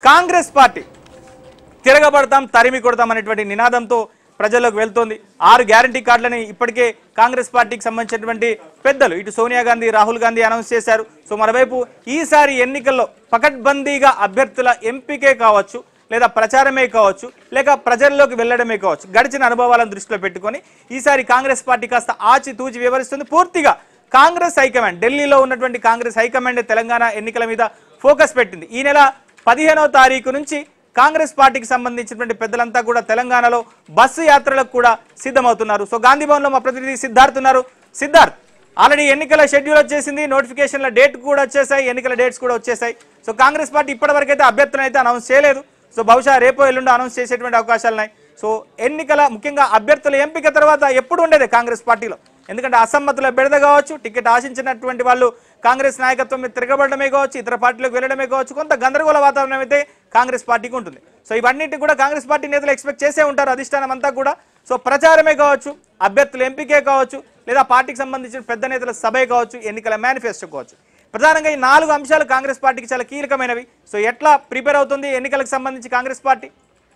Congress party తిరగబడతాం తరిమి కొడతాం అనేటువంటి నినాదంతో ప్రజల్లోకి వెళ్తోంది ఆరు గ్యారంటీ కార్డులని ఇప్పటికే కాంగ్రెస్ పార్టీకి సంబంధించినటువంటి పెద్దలు ఇటు సోనియా గాంధీ రాహుల్ గాంధీ అనౌన్స్ చేశారు సో మరోవైపు ఈసారి ఎన్నికల్లో పకడ్బందీగా అభ్యర్థుల ఎంపికే కావచ్చు లేదా ప్రచారమే కావచ్చు లేక ప్రజల్లోకి వెళ్ళడమే కావచ్చు గడిచిన అనుభవాలను దృష్టిలో పెట్టుకొని ఈసారి కాంగ్రెస్ పార్టీ కాస్త ఆచితూచి వివరిస్తుంది పూర్తిగా కాంగ్రెస్ హైకమాండ్ ఢిల్లీలో ఉన్నటువంటి కాంగ్రెస్ హైకమాండ్ తెలంగాణ ఎన్నికల మీద ఫోకస్ పెట్టింది ఈ నెల పదిహేనవ తారీఖు నుంచి కాంగ్రెస్ పార్టీకి సంబంధించినటువంటి పెద్దలంతా కూడా తెలంగాణలో బస్సు యాత్రలకు కూడా సిద్ధమవుతున్నారు సో గాంధీ భవన్లో మా ప్రతినిధి సిద్ధార్థ్ ఉన్నారు సిద్ధార్థ్ ఆల్రెడీ ఎన్నికల షెడ్యూల్ వచ్చేసింది నోటిఫికేషన్ల డేట్ కూడా వచ్చేసాయి ఎన్నికల డేట్స్ కూడా వచ్చేసాయి సో కాంగ్రెస్ పార్టీ ఇప్పటివరకు అయితే అభ్యర్థులను అయితే అనౌన్స్ చేయలేదు సో బహుశా రేపో ఎల్లుండో అనౌన్స్ చేసేటువంటి అవకాశాలు ఉన్నాయి సో ఎన్నికల ముఖ్యంగా అభ్యర్థుల ఎంపిక తర్వాత ఎప్పుడు ఉండేది కాంగ్రెస్ పార్టీలో ఎందుకంటే అసమ్మతుల బెడద కావచ్చు టికెట్ ఆశించినటువంటి వాళ్ళు కాంగ్రెస్ నాయకత్వం మీద తిరగబడమే కావచ్చు ఇతర పార్టీలకు వెళ్ళడమే కావచ్చు కొంత గందరగోళ వాతావరణం అయితే కాంగ్రెస్ పార్టీకి ఉంటుంది సో ఇవన్నిటి కూడా కాంగ్రెస్ పార్టీ నేతలు ఎక్స్పెక్ట్ చేసే ఉంటారు అధిష్టానం అంతా కూడా సో ప్రచారమే కావచ్చు అభ్యర్థుల ఎంపికే కావచ్చు లేదా పార్టీకి సంబంధించిన పెద్ద నేతల సభే కావచ్చు ఎన్నికల మేనిఫెస్టో కావచ్చు ప్రధానంగా ఈ నాలుగు అంశాలు కాంగ్రెస్ పార్టీకి చాలా కీలకమైనవి సో ఎట్లా ప్రిపేర్ అవుతుంది ఎన్నికలకు సంబంధించి కాంగ్రెస్ పార్టీ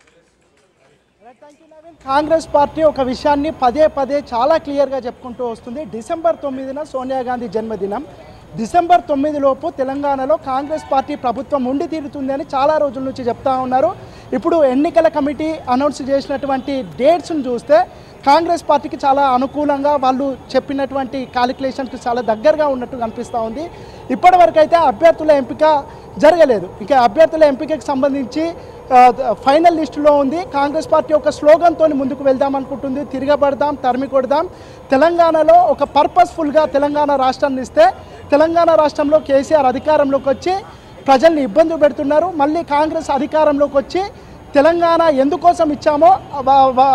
కాంగ్రెస్ పార్టీ ఒక విషయాన్ని పదే పదే చాలా క్లియర్గా చెప్పుకుంటూ వస్తుంది డిసెంబర్ తొమ్మిదిన సోనియా గాంధీ జన్మదినం డిసెంబర్ తొమ్మిది లోపు తెలంగాణలో కాంగ్రెస్ పార్టీ ప్రభుత్వం ఉండి తీరుతుంది అని చాలా రోజుల నుంచి చెప్తా ఉన్నారు ఇప్పుడు ఎన్నికల కమిటీ అనౌన్స్ చేసినటువంటి డేట్స్ను చూస్తే కాంగ్రెస్ పార్టీకి చాలా అనుకూలంగా వాళ్ళు చెప్పినటువంటి కాలిక్యులేషన్కి చాలా దగ్గరగా ఉన్నట్టు కనిపిస్తూ ఉంది ఇప్పటివరకు అయితే అభ్యర్థుల ఎంపిక జరగలేదు ఇక అభ్యర్థుల ఎంపికకి సంబంధించి ఆ, ఫైనల్ లిస్టులో ఉంది కాంగ్రెస్ పార్టీ ఒక స్లోగన్తో ముందుకు వెళ్దాం అనుకుంటుంది తిరగబడదాం తరిమి కొడదాం తెలంగాణలో ఒక పర్పస్ఫుల్గా తెలంగాణ రాష్ట్రాన్ని ఇస్తే తెలంగాణ రాష్ట్రంలో కేసీఆర్ అధికారంలోకి వచ్చి ప్రజల్ని ఇబ్బంది పెడుతున్నారు మళ్ళీ కాంగ్రెస్ అధికారంలోకి వచ్చి తెలంగాణ ఎందుకోసం ఇచ్చామో వా- వా-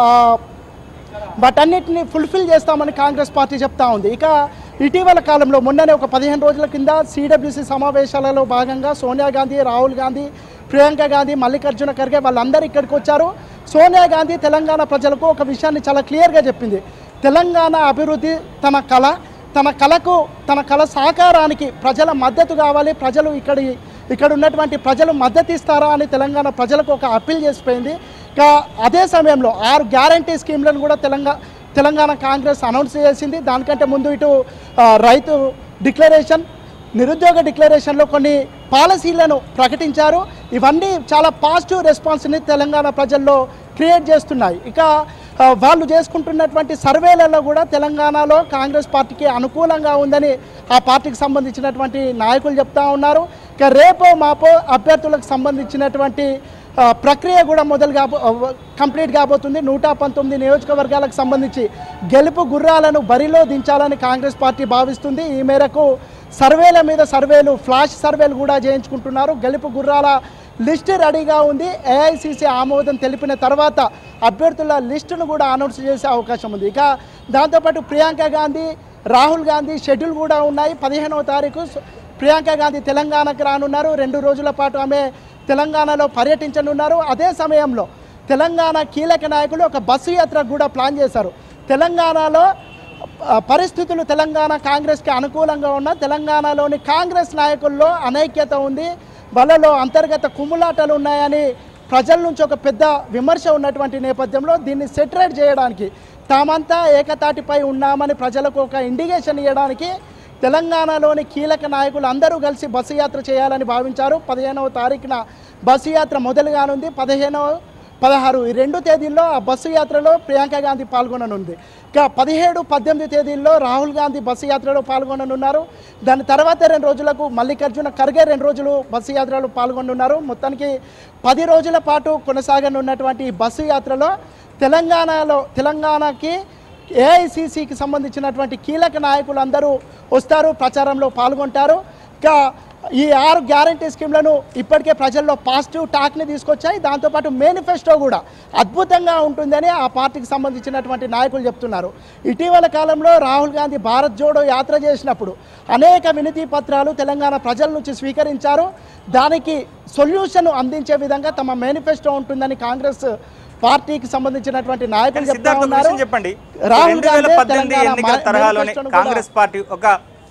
వాటన్నిటిని ఫుల్ఫిల్ చేస్తామని కాంగ్రెస్ పార్టీ చెప్తా ఉంది ఇక ఇటీవల కాలంలో మొన్ననే ఒక పదిహేను రోజుల కింద సిడబ్ల్యూసి సమావేశాలలో భాగంగా సోనియా గాంధీ రాహుల్ గాంధీ ప్రియాంక గాంధీ మల్లికార్జున ఖర్గే వాళ్ళందరూ ఇక్కడికి వచ్చారు సోనియా గాంధీ తెలంగాణ ప్రజలకు ఒక విషయాన్ని చాలా క్లియర్గా చెప్పింది తెలంగాణ అభివృద్ధి తన కళ తన కళకు తన కళ సాకారానికి ప్రజల మద్దతు కావాలి ప్రజలు ఇక్కడి ఇక్కడ ఉన్నటువంటి ప్రజలు మద్దతు ఇస్తారా అని తెలంగాణ ప్రజలకు ఒక అప్పీల్ చేసిపోయింది ఇంకా అదే సమయంలో ఆరు గ్యారంటీ స్కీమ్లను కూడా తెలంగాణ తెలంగాణ కాంగ్రెస్ అనౌన్స్ చేసింది దానికంటే ముందు ఇటు ఆ, రైతు డిక్లరేషన్ నిరుద్యోగ డిక్లరేషన్లో కొన్ని పాలసీలను ప్రకటించారు ఇవన్నీ చాలా పాజిటివ్ రెస్పాన్స్ని తెలంగాణ ప్రజల్లో క్రియేట్ చేస్తున్నాయి ఇక ఆ, వాళ్ళు చేసుకుంటున్నటువంటి సర్వేలలో కూడా తెలంగాణలో కాంగ్రెస్ పార్టీకి అనుకూలంగా ఉందని ఆ పార్టీకి సంబంధించినటువంటి నాయకులు చెప్తా ఉన్నారు ఇక రేపో మాపో అభ్యర్థులకు సంబంధించినటువంటి ఆ, ప్రక్రియ కూడా మొదలు కాబో కంప్లీట్ కాబోతుంది నూట పంతొమ్మిది నియోజకవర్గాలకు సంబంధించి గెలుపు గుర్రాలను బరిలో దించాలని కాంగ్రెస్ పార్టీ భావిస్తుంది ఈ మేరకు సర్వేల మీద సర్వేలు ఫ్లాష్ సర్వేలు కూడా చేయించుకుంటున్నారు గెలుపు గుర్రాల లిస్ట్ రెడీగా ఉంది ఏఐసిసి ఆమోదం తెలిపిన తర్వాత అభ్యర్థుల లిస్టును కూడా అనౌన్స్ చేసే అవకాశం ఉంది ఇక దాంతోపాటు ప్రియాంక గాంధీ రాహుల్ గాంధీ షెడ్యూల్ కూడా ఉన్నాయి పదిహేనవ తారీఖు స- ప్రియాంక గాంధీ తెలంగాణకు రానున్నారు రెండు రోజుల పాటు ఆమె తెలంగాణలో పర్యటించనున్నారు అదే సమయంలో తెలంగాణ కీలక నాయకులు ఒక బస్సు యాత్ర కూడా ప్లాన్ చేశారు తెలంగాణలో ఆ, పరిస్థితులు తెలంగాణ కాంగ్రెస్కి అనుకూలంగా ఉన్న తెలంగాణలోని కాంగ్రెస్ నాయకుల్లో అనైక్యత ఉంది వాళ్ళలో అంతర్గత కుమ్ములాటలు ఉన్నాయని ప్రజల నుంచి ఒక పెద్ద విమర్శ ఉన్నటువంటి నేపథ్యంలో దీన్ని సెటరేట్ చేయడానికి తామంతా ఏకతాటిపై ఉన్నామని ప్రజలకు ఒక ఇండికేషన్ ఇవ్వడానికి తెలంగాణలోని కీలక నాయకులు అందరూ కలిసి బస్సు యాత్ర చేయాలని భావించారు పదిహేనవ తారీఖున బస్సు యాత్ర మొదలుగానుంది పదిహేనవ పదహారు ఈ రెండు తేదీల్లో ఆ బస్సు యాత్రలో ప్రియాంక గాంధీ పాల్గొననుంది ఇక పదిహేడు పద్దెనిమిది తేదీల్లో రాహుల్ గాంధీ బస్సు యాత్రలో పాల్గొననున్నారు దాని తర్వాత రెండు రోజులకు మల్లికార్జున ఖర్గే రెండు రోజులు బస్సు యాత్రలో పాల్గొనున్నారు మొత్తానికి పది రోజుల పాటు కొనసాగనున్నటువంటి ఈ బస్సు యాత్రలో తెలంగాణలో తెలంగాణకి ఏఐసిసికి సంబంధించినటువంటి కీలక నాయకులు అందరూ వస్తారు ప్రచారంలో పాల్గొంటారు ఇక ఈ ఆరు గ్యారంటీ స్కీమ్లను ఇప్పటికే ప్రజల్లో పాజిటివ్ టాక్ని తీసుకొచ్చాయి దాంతోపాటు మేనిఫెస్టో కూడా అద్భుతంగా ఉంటుందని ఆ పార్టీకి సంబంధించినటువంటి నాయకులు చెప్తున్నారు ఇటీవల కాలంలో రాహుల్ గాంధీ భారత్ జోడో యాత్ర చేసినప్పుడు అనేక వినతి పత్రాలు తెలంగాణ ప్రజల నుంచి స్వీకరించారు దానికి సొల్యూషన్ అందించే విధంగా తమ మేనిఫెస్టో ఉంటుందని కాంగ్రెస్ పార్టీకి సంబంధించినటువంటి నాయకులు చెప్తా సిద్ధార్థ ఒక ఉన్నారు విషయం చెప్పండి రాహుల్ రెండు వేల గాంధీ పద్దెనిమిది తెలంగాణ ఎన్నికల మా- తరహాలోనే మేనిఫెస్టోను కూడా- కాంగ్రెస్ పార్టీ ఒక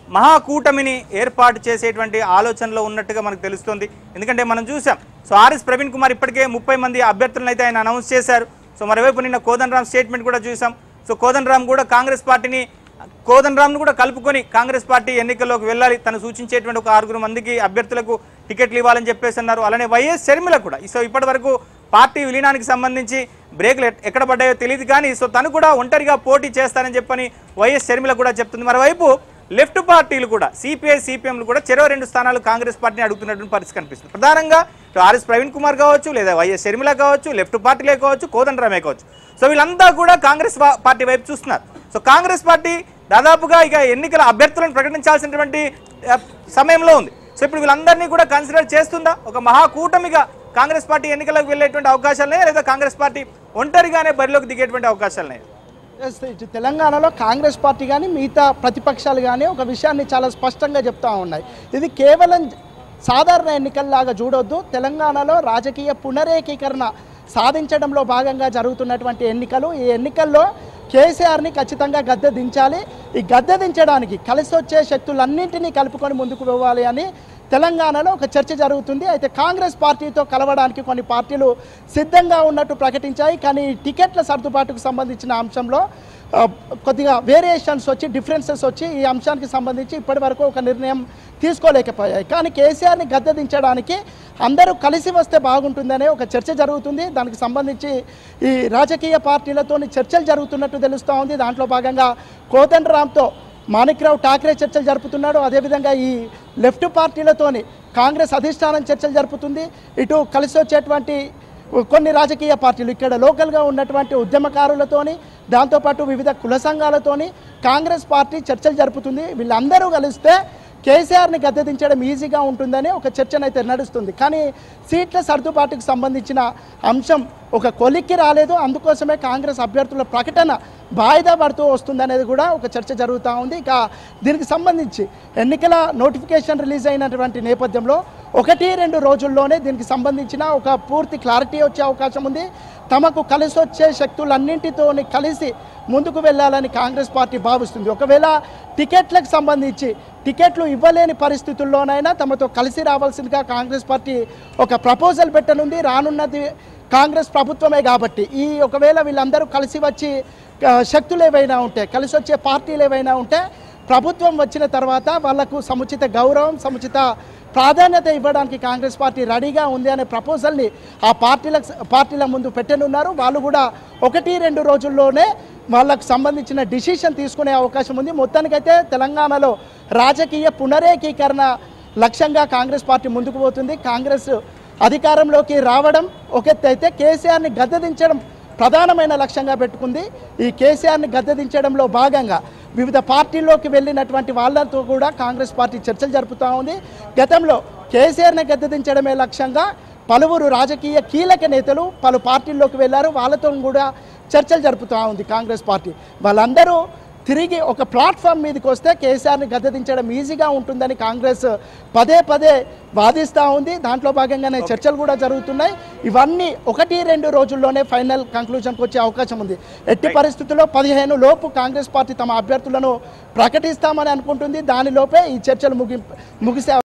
మహాకూటమిని ఏర్పాటు చేసేటువంటి ఆలోచనలో ఉన్నట్టుగా మనకు తెలుస్తుంది ఎందుకంటే మనం చూసాం సో ఆర్ఎస్ ప్రవీణ్ కుమార్ ఇప్పటికే ముప్పై మంది అభ్యర్థులను అయితే ఆయన అనౌన్స్ చేశారు సో మరోవైపు నిన్న కోదన్ రామ్ స్టేట్మెంట్ కూడా చూసాం సో కోదన్ రామ్ కూడా కాంగ్రెస్ పార్టీని కోదన్ రామ్ను కూడా కలుపుకొని కాంగ్రెస్ పార్టీ ఎన్నికల్లోకి వెళ్ళాలి తను సూచించేటువంటి ఒక ఆరుగురు మందికి అభ్యర్థులకు టికెట్లు ఇవ్వాలని చెప్పేసి అన్నారు అలానే వైఎస్ షర్మిల కూడా సో ఇప్పటి వరకు పార్టీ విలీనానికి సంబంధించి బ్రేక్లు ఎట్- ఎక్కడ పడ్డాయో తెలియదు కానీ సో తను కూడా ఒంటరిగా పోటీ చేస్తానని చెప్పని వైఎస్ షర్మిల కూడా చెప్తుంది మరోవైపు లెఫ్ట్ పార్టీలు కూడా సిపిఐ సిపిఎంలు కూడా చెరో రెండు స్థానాలు కాంగ్రెస్ పార్టీని అడుగుతున్నటువంటి పరిస్థితి కనిపిస్తుంది ప్రధానంగా ఇటు ఆర్ఎస్ ప్రవీణ్ కుమార్ కావచ్చు లేదా వైఎస్ షర్మిల కావచ్చు లెఫ్ట్ పార్టీలే కావచ్చు కోదండరామే కావచ్చు సో వీళ్ళంతా కూడా కాంగ్రెస్ వా- పార్టీ వైపు చూస్తున్నారు సో కాంగ్రెస్ పార్టీ దాదాపుగా ఇక ఎన్నికల అభ్యర్థులను ప్రకటించాల్సినటువంటి ఆ, సమయంలో ఉంది సో ఇప్పుడు వీళ్ళందరినీ కూడా కన్సిడర్ చేస్తుందా ఒక మహాకూటమిగా కాంగ్రెస్ పార్టీ ఎన్నికలకు వెళ్ళేటువంటి అవకాశాలున్నాయా లేదా కాంగ్రెస్ పార్టీ ఒంటరిగానే బరిలోకి దిగేటువంటి అవకాశాలున్నాయి ఎస్, ఇటు తెలంగాణలో కాంగ్రెస్ పార్టీ కానీ మిగతా ప్రతిపక్షాలు కానీ ఒక విషయాన్ని చాలా స్పష్టంగా చెప్తా ఉన్నాయి ఇది కేవలం సాధారణ ఎన్నికల్లాగా చూడొద్దు తెలంగాణలో రాజకీయ పునరేకీకరణ సాధించడంలో భాగంగా జరుగుతున్నటువంటి ఎన్నికలు ఈ ఎన్నికల్లో కేసీఆర్ని ఖచ్చితంగా గద్దె దించాలి ఈ గద్దె దించడానికి కలిసి వచ్చే శక్తులన్నింటినీ కలుపుకొని ముందుకు పోవాలి అని తెలంగాణలో ఒక చర్చ జరుగుతుంది అయితే కాంగ్రెస్ పార్టీతో కలవడానికి కొన్ని పార్టీలు సిద్ధంగా ఉన్నట్టు ప్రకటించాయి కానీ ఈ టికెట్ల సర్దుబాటుకు సంబంధించిన అంశంలో ఆ, కొద్దిగా వేరియేషన్స్ వచ్చి డిఫరెన్సెస్ వచ్చి ఈ అంశానికి సంబంధించి ఇప్పటి వరకు ఒక నిర్ణయం తీసుకోలేకపోయాయి కానీ కేసీఆర్ని గద్దె దించడానికి అందరూ కలిసి వస్తే బాగుంటుందనే ఒక చర్చ జరుగుతుంది దానికి సంబంధించి ఈ రాజకీయ పార్టీలతోని చర్చలు జరుగుతున్నట్టు తెలుస్తూ ఉంది దాంట్లో భాగంగా కోదండరామ్తో మాణిక్రావు ఠాక్రే చర్చలు జరుపుతున్నాడు అదేవిధంగా ఈ లెఫ్ట్ పార్టీలతోని కాంగ్రెస్ అధిష్టానం చర్చలు జరుపుతుంది ఇటు కలిసి వచ్చేటువంటి కొన్ని రాజకీయ పార్టీలు ఇక్కడ లోకల్గా ఉన్నటువంటి ఉద్యమకారులతోని దాంతోపాటు వివిధ కుల సంఘాలతోని కాంగ్రెస్ పార్టీ చర్చలు జరుపుతుంది వీళ్ళందరూ కలిస్తే కేసీఆర్ని గద్దెదించడం ఈజీగా ఉంటుందని ఒక చర్చనైతే నడుస్తుంది కానీ సీట్ల సర్దుబాటుకు సంబంధించిన అంశం ఒక కొలిక్కి రాలేదు అందుకోసమే కాంగ్రెస్ అభ్యర్థుల ప్రకటన వాయిదా పడుతూ వస్తుందనేది కూడా ఒక చర్చ జరుగుతూ ఉంది ఇక దీనికి సంబంధించి ఎన్నికల నోటిఫికేషన్ రిలీజ్ అయినటువంటి నేపథ్యంలో ఒకటి రెండు రోజుల్లోనే దీనికి సంబంధించిన ఒక పూర్తి క్లారిటీ వచ్చే అవకాశం ఉంది తమకు కలిసి వచ్చే శక్తులన్నింటితోని కలిసి ముందుకు వెళ్ళాలని కాంగ్రెస్ పార్టీ భావిస్తుంది ఒకవేళ టికెట్లకు సంబంధించి టికెట్లు ఇవ్వలేని పరిస్థితుల్లోనైనా తమతో కలిసి రావాల్సిందిగా కాంగ్రెస్ పార్టీ ఒక ప్రపోజల్ పెట్టనుంది రానున్నది కాంగ్రెస్ ప్రభుత్వమే కాబట్టి ఈ ఒకవేళ వీళ్ళందరూ కలిసి వచ్చి ఆ, శక్తులు ఏవైనా ఉంటే కలిసి వచ్చే పార్టీలు ఏవైనా ఉంటే ప్రభుత్వం వచ్చిన తర్వాత వాళ్లకు సముచిత గౌరవం సముచిత ప్రాధాన్యత ఇవ్వడానికి కాంగ్రెస్ పార్టీ రెడీగా ఉంది అనే ప్రపోజల్ని ఆ పార్టీలకు పార్టీల ముందు పెట్టనున్నారు వాళ్ళు కూడా ఒకటి రెండు రోజుల్లోనే వాళ్ళకు సంబంధించిన డిసిషన్ తీసుకునే అవకాశం ఉంది మొత్తానికైతే తెలంగాణలో రాజకీయ పునరేకీకరణ లక్ష్యంగా కాంగ్రెస్ పార్టీ ముందుకు పోతుంది కాంగ్రెస్ అధికారంలోకి రావడం ఒక ఎత్తు అయితే కేసీఆర్ని గద్దెదించడం ప్రధానమైన లక్ష్యంగా పెట్టుకుంది ఈ కేసీఆర్ని గద్దెదించడంలో భాగంగా వివిధ పార్టీల్లోకి వెళ్ళినటువంటి వాళ్ళతో కూడా కాంగ్రెస్ పార్టీ చర్చలు జరుపుతూ ఉంది గతంలో కేసీఆర్ని గద్దెదించడమే లక్ష్యంగా పలువురు రాజకీయ కీలక నేతలు పలు పార్టీల్లోకి వెళ్ళారు వాళ్ళతో కూడా చర్చలు జరుపుతూ ఉంది కాంగ్రెస్ పార్టీ వాళ్ళందరూ తిరిగి ఒక ప్లాట్ఫామ్ మీదకి వస్తే కేసీఆర్ని గద్దెదించడం ఈజీగా ఉంటుందని కాంగ్రెస్ పదే పదే వాదిస్తూ ఉంది దాంట్లో భాగంగానే చర్చలు కూడా జరుగుతున్నాయి ఇవన్నీ ఒకటి రెండు రోజుల్లోనే ఫైనల్ కంక్లూజన్కి వచ్చే అవకాశం ఉంది ఎట్టి పరిస్థితుల్లో పదిహేను లోపు కాంగ్రెస్ పార్టీ తమ అభ్యర్థులను ప్రకటిస్తామని అనుకుంటుంది దానిలోపే ఈ చర్చలు ముగి ముగిసే